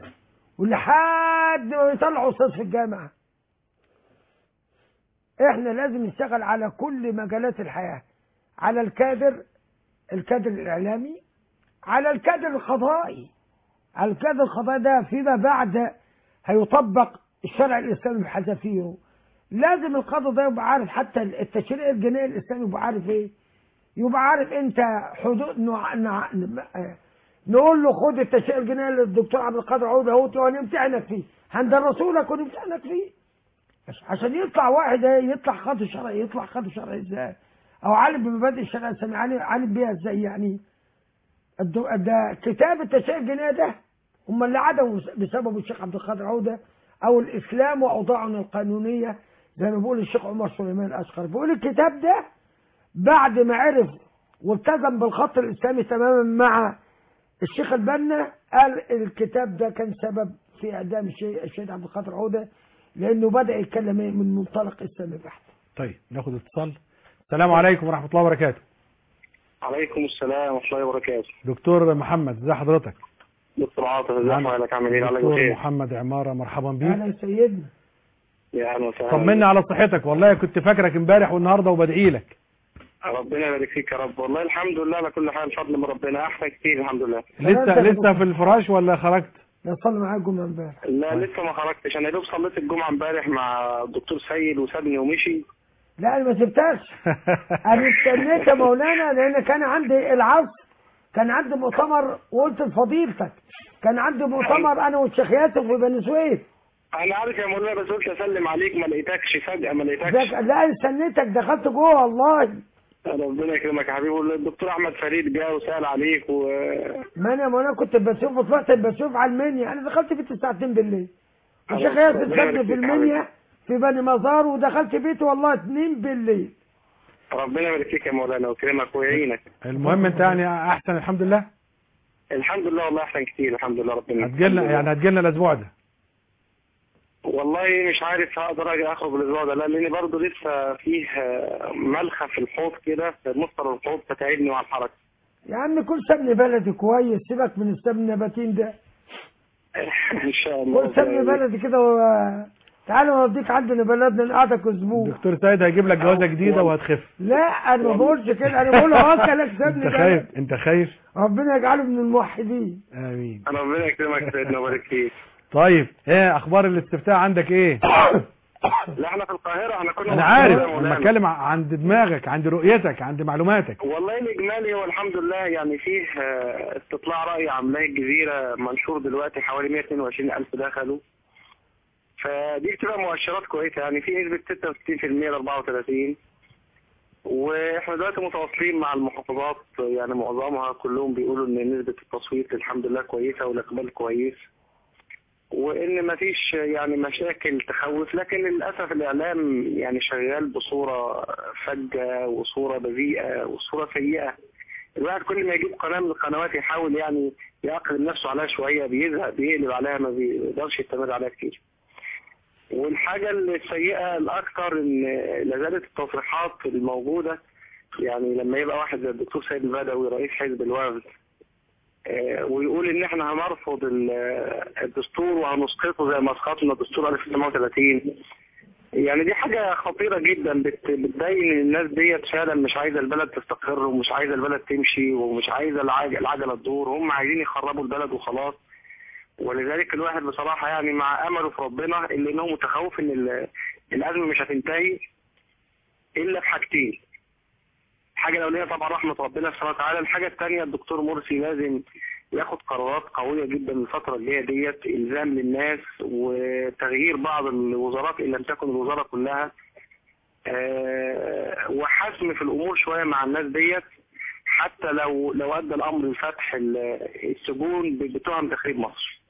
ولحد ما يطلعوا استاذ في الجامعه احنا لازم نشتغل على كل مجالات الحياه على الكادر الكادر الاعلامي على الكادر القضائي على الكادر القضائي ده فيما بعد هيطبق الشرع الاسلامي بحذافيره لازم القاضي ده يبقى عارف حتى التشريع الجنائي الاسلامي يبقى عارف ايه يبقى عارف انت حدود نوع... نوع... نقول له خد التشريع الجنائي للدكتور عبد القادر عود اهوت وهنمتحنك فيه هندرسه لك ونمتحنك فيه عش- عشان يطلع واحد ايه يطلع خاطر شرعي يطلع خاطر شرعي ازاي او عالم بمبادئ الشرع الاسلامي عالم عالم بيها ازاي يعني الدو- ده كتاب التشريع الجنائي ده هم اللي عدموا بسبب الشيخ عبد القادر عوده او الاسلام واوضاعنا القانونيه زي ما بيقول الشيخ عمر سليمان الاشقر بيقول الكتاب ده بعد ما عرف والتزم بالخط الاسلامي تماما مع الشيخ البنا قال الكتاب ده كان سبب في اعدام الشيخ الشيخ عبد القادر عوده لانه بدا يتكلم إيه من منطلق اسلامي بحت طيب ناخد اتصال السلام عليكم ورحمة الله وبركاته عليكم السلام ورحمة الله وبركاته دكتور محمد ازي حضرتك دكتور عاطف ازي نعم. حضرتك عامل ايه عليك دكتور بخير محمد عمارة مرحبا بيك اهلا سيدنا يا اهلا وسهلا طمنا على صحتك والله كنت فاكرك امبارح والنهارده وبدعي لك ربنا يبارك فيك يا رب والله الحمد لله على كل حال بفضل من ربنا احسن كتير الحمد لله لسه لسه في الفراش ولا خرجت ده صلي معايا الجمعه امبارح لا لسه ما خرجتش انا يا دوب صليت الجمعه امبارح مع الدكتور سيد وسابني ومشي لا انا ما سبتهاش انا استنيت يا مولانا لان كان عندي العصر كان عندي مؤتمر وقلت لفضيلتك كان عندي مؤتمر انا والشيخ ياسر في بني سويف انا عارف يا مولانا بس قلت اسلم عليك ما لقيتكش فجاه ما ذاك- لقيتكش لا استنيتك دخلت جوه والله ربنا يكرمك يا حبيبي الدكتور احمد فريد جه وسال عليك و ما انا ما انا كنت بشوف وطلعت بشوف على المنيا انا دخلت بيتي الساعه 2 بالليل الشيخ ربنا ياسر يبارك سابني فيك في يا المنيا في بني مزار ودخلت بيتي والله 2 بالليل ربنا يبارك فيك يا مولانا ويكرمك ويعينك المهم انت يعني احسن الحمد لله الحمد لله والله احسن كتير الحمد لله ربنا هتجيلنا يعني هتجيلنا الاسبوع ده والله مش عارف هقدر اجي اخرج الاسبوع ده لا لان برضه لسه فيه آه، ملخه في الحوض كده في مصدر الحوض فتعبني مع الحركه يا عم كل سمن بلدي كويس سيبك من السمن النباتين ده ان شاء الله كل سمن بلدي كده و... تعالى نوديك عندنا بلدنا نقعدك اسبوع دكتور سيد هيجيب لك جوازه جديده وهتخف لا انا ما بقولش كده انا بقول هوكلك سمن انت بلد خايف انت خايف ربنا يجعله من الموحدين امين انا ربنا يكرمك يا سيدنا ويبارك فيك طيب ايه اخبار الاستفتاء عندك ايه لا احنا في القاهره احنا كنا انا في عارف القاهرة يا انا مولانا. بتكلم عند دماغك عند رؤيتك عند معلوماتك والله الاجمالي هو الحمد لله يعني فيه آه، استطلاع راي عاملاه الجزيره منشور دلوقتي حوالي 122 الف دخلوا فدي بتبقى مؤشرات كويسه يعني في نسبه 66% ل 34 واحنا دلوقتي متواصلين مع المحافظات يعني معظمها كلهم بيقولوا ان نسبه التصويت الحمد لله كويسه والاقبال كويس وان مفيش يعني مشاكل تخوف لكن للاسف الاعلام يعني شغال بصوره فجه وصوره بذيئه وصوره سيئه الواحد كل ما يجيب قناه من القنوات يحاول يعني يعقل نفسه عليها شويه بيزهق بيقلب عليها ما بيقدرش يستمر عليها كتير والحاجه السيئه الاكثر ان لا زالت التصريحات الموجوده يعني لما يبقى واحد زي الدكتور سيد البدوي رئيس حزب الوفد آه، ويقول ان احنا هنرفض ال- الدستور وهنسقطه زي ما اسقطنا دستور 1930 يعني دي حاجة خطيرة جدا بت- بتبين ان الناس ديت فعلا مش عايزة البلد تستقر ومش عايزة البلد تمشي ومش عايزة العج- العجلة تدور هم عايزين يخربوا البلد وخلاص ولذلك الواحد بصراحة يعني مع امله في ربنا اللي انه متخوف ان ال- الازمة مش هتنتهي الا بحاجتين الحاجة الأولية طبعا رحمة ربنا سبحانه وتعالى، الحاجة الثانية الدكتور مرسي لازم ياخد قرارات قوية جدا الفترة الجاية ديت إلزام للناس وتغيير بعض الوزارات إن لم تكن الوزارة كلها آه، وحسم في الأمور شوية مع الناس ديت حتى لو لو أدى الأمر لفتح ال- السجون بتهم تخريب مصر.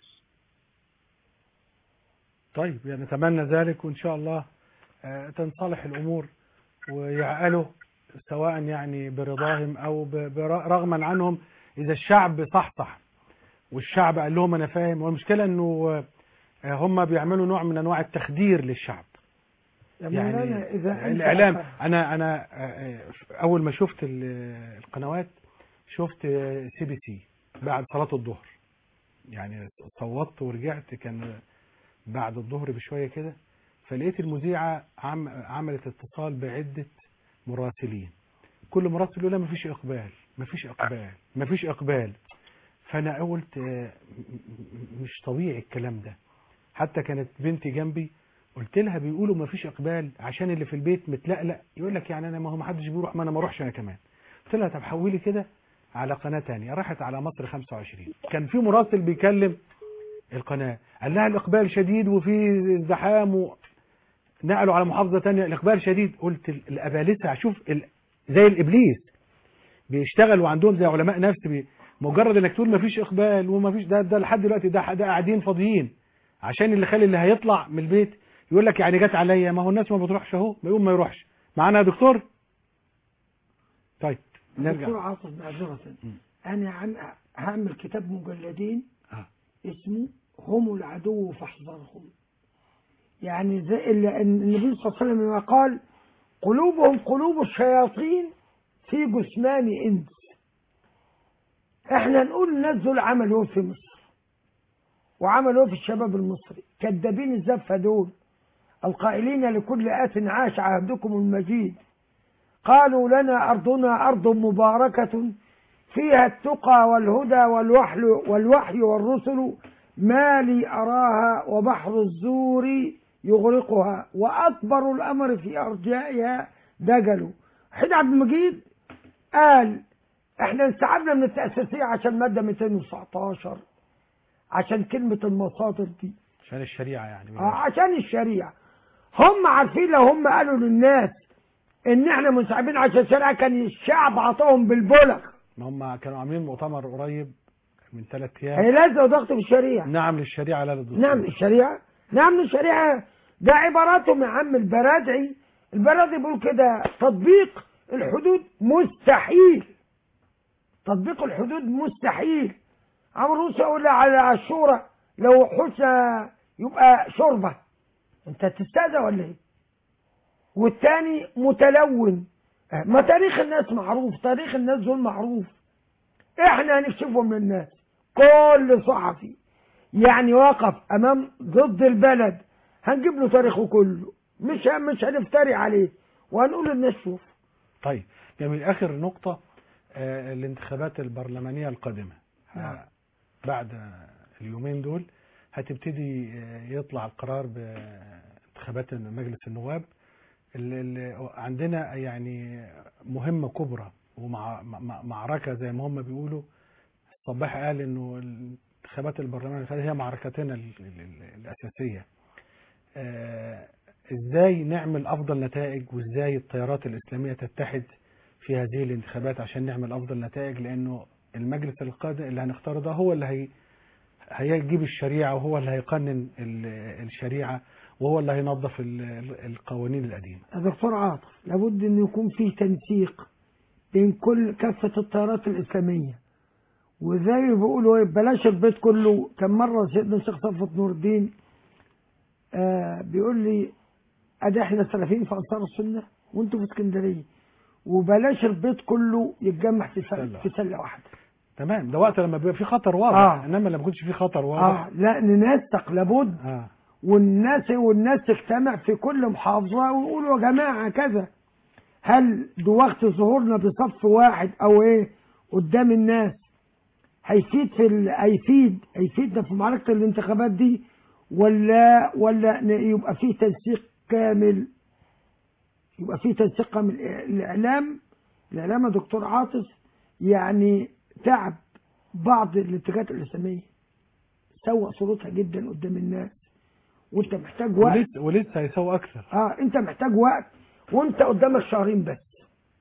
طيب يعني نتمنى ذلك وان شاء الله آه، تنصلح الامور ويعقلوا سواء يعني برضاهم او ب- بر- رغما عنهم اذا الشعب صحصح والشعب قال لهم انا فاهم والمشكله انه آه، هم بيعملوا نوع من انواع التخدير للشعب يا مولانا يعني اذا أنت الاعلام أخذ- انا انا آه، آه، اول ما شفت ال- القنوات شفت سي بي سي بعد صلاه الظهر يعني صوتت ورجعت كان بعد الظهر بشويه كده فلقيت المذيعه عم عملت اتصال بعده مراسلين كل مراسل يقول لا مفيش اقبال مفيش اقبال مفيش اقبال فانا قلت آه، م- م- مش طبيعي الكلام ده حتى كانت بنتي جنبي قلت لها بيقولوا مفيش اقبال عشان اللي في البيت متلقلق يقول لك يعني انا ما هو ما حدش بيروح ما انا ما اروحش انا كمان قلت لها طب حولي كده على قناه تانية راحت على مصر 25 كان في مراسل بيكلم القناه قال لها الاقبال شديد وفي ازدحام و... نقلوا على محافظه تانية الاقبال شديد قلت ال- الابالسه شوف ال... زي الابليس بيشتغلوا عندهم زي علماء نفس بي... مجرد انك تقول مفيش اقبال ومفيش ده ده لحد دلوقتي ده ده قاعدين فاضيين عشان اللي خلي اللي هيطلع من البيت يقول لك يعني جت عليا ما هو الناس ما بتروحش اهو ما يقوم ما يروحش معانا يا دكتور طيب دكتور نرجع عاطف معذرة أنا عم هعمل كتاب مجلدين آه. اسمه هم العدو فاحذرهم يعني زي ال- النبي صلى الله عليه وسلم لما قال قلوبهم قلوب الشياطين في جثمان إنس احنا نقول الناس دول عملوا إيه في مصر وعملوا إيه في الشباب المصري كذابين الزفة دول القائلين لكل آت عاش عهدكم المجيد قالوا لنا أرضنا أرض مباركة فيها التقى والهدى والوحي, والوحي والرسل ما لي أراها وبحر الزور يغرقها وأكبر الأمر في أرجائها دجل حين عبد المجيد قال احنا انسحبنا من التأسيسية عشان مادة 219 عشان كلمة المصادر دي عشان الشريعة يعني آه، عشان الشريعة هم عارفين لو هم قالوا للناس ان احنا منسحبين عشان الشريعة كان الشعب عطاهم بالبلغ ما هم كانوا عاملين مؤتمر قريب من ثلاث ايام هيلزقوا ضغط في الشريعة نعم للشريعة لا للدستور نعم الشريعة نعم الشريعة ده عباراتهم يا عم البرادعي البرادعي بيقول كده تطبيق الحدود مستحيل تطبيق الحدود مستحيل عمرو موسى يقول على الشورى لو حسن يبقى شوربة انت تستهزأ ولا ايه والتاني متلون اه، ما تاريخ الناس معروف تاريخ الناس دول معروف احنا هنكشفهم للناس كل صحفي يعني وقف امام ضد البلد هنجيب له تاريخه كله مش مش هنفتري عليه وهنقول للناس شوف طيب جميل اخر نقطة آه، الانتخابات البرلمانية القادمة نعم. آه، بعد اليومين دول هتبتدي آه، يطلع القرار بانتخابات مجلس النواب اللي اللي عندنا يعني مهمة كبرى ومعركة زي ما هم بيقولوا الصباح قال انه الانتخابات البرلمان هي معركتنا ال- ال- ال- الأساسية آه، ازاي نعمل افضل نتائج وازاي التيارات الاسلاميه تتحد في هذه الانتخابات عشان نعمل افضل نتائج لانه المجلس القادم اللي هنختاره ده هو اللي هي هيجيب الشريعه وهو اللي هيقنن ال- الشريعه وهو اللي هينظف ال- ال- القوانين القديمه يا دكتور عاطف لابد ان يكون في تنسيق بين كل كافة التيارات الإسلامية وزي ما بيقولوا إيه، بلاش البيت كله كان مرة سيدنا الشيخ صفوت نور الدين آه بيقول لي ادي احنا سلفيين في انصار السنه وانتوا في اسكندريه وبلاش البيت كله يتجمع في سله سلة في سله واحده تمام ده وقت لما بيبقى في خطر واضح آه. انما لما يكونش في خطر اه واضح لا ننسق لابد اه والناس والناس تجتمع في كل محافظه ويقولوا يا جماعه كذا هل بوقت ظهورنا بصف واحد او ايه قدام الناس هيفيد في ال... هيفيد هيفيدنا في معركه الانتخابات دي ولا ولا ن- يبقى فيه تنسيق كامل يبقى فيه تنسيق كامل الاعلام الاعلام يا دكتور عاطف يعني تعب بعض الاتجاهات الاسلاميه سوء صورتها جدا قدام الناس وانت محتاج وقت ولسه ولسه هيسوي اكثر اه انت محتاج وقت وانت قدامك شهرين بس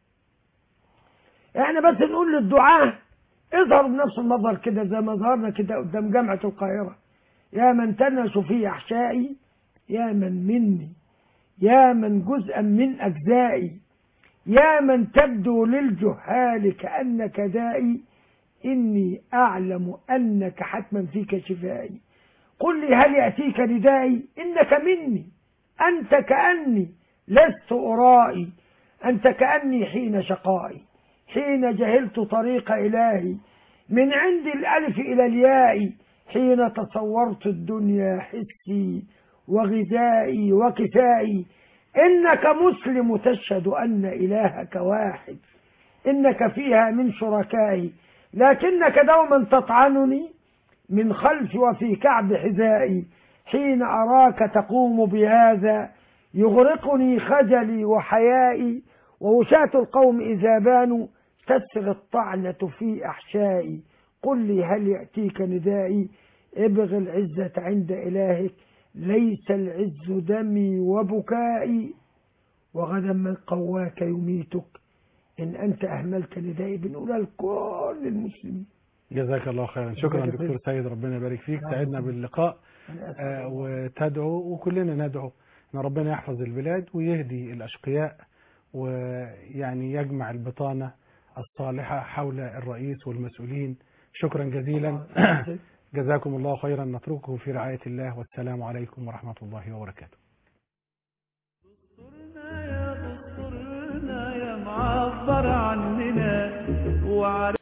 احنا بس نقول للدعاة اظهروا بنفس المظهر كده زي ما ظهرنا كده قدام جامعة القاهرة يا من تنش في احشائي يا من مني يا من جزءا من اجزائي يا من تبدو للجهال كأنك دائي إني أعلم أنك حتما فيك شفائي قل لي هل يأتيك ندائي إنك مني أنت كأني لست أرائي أنت كأني حين شقائي حين جهلت طريق إلهي من عند الألف إلى الياء حين تصورت الدنيا حسي وغذائي وكسائي إنك مسلم تشهد أن إلهك واحد إنك فيها من شركائي لكنك دوما تطعنني من خلف وفي كعب حذائي حين أراك تقوم بهذا يغرقني خجلي وحيائي ووشاة القوم إذا بانوا تسر الطعنة في أحشائي قل لي هل يأتيك ندائي ابغ العزة عند إلهك ليس العز دمي وبكائي وغدا من قواك يميتك إن أنت أهملت ندائي بنقولها لكل المسلمين جزاك الله خيرا شكرا جزاك دكتور سيد ربنا يبارك فيك سعدنا باللقاء أنا أسأل آه، الله. وتدعو وكلنا ندعو ان ربنا يحفظ البلاد ويهدي الاشقياء ويعني يجمع البطانه الصالحه حول الرئيس والمسؤولين شكرا جزيلا جزاكم الله خيرا نتركه في رعايه الله والسلام عليكم ورحمه الله وبركاته دستورنا يا دستورنا يا معبر عننا وعلى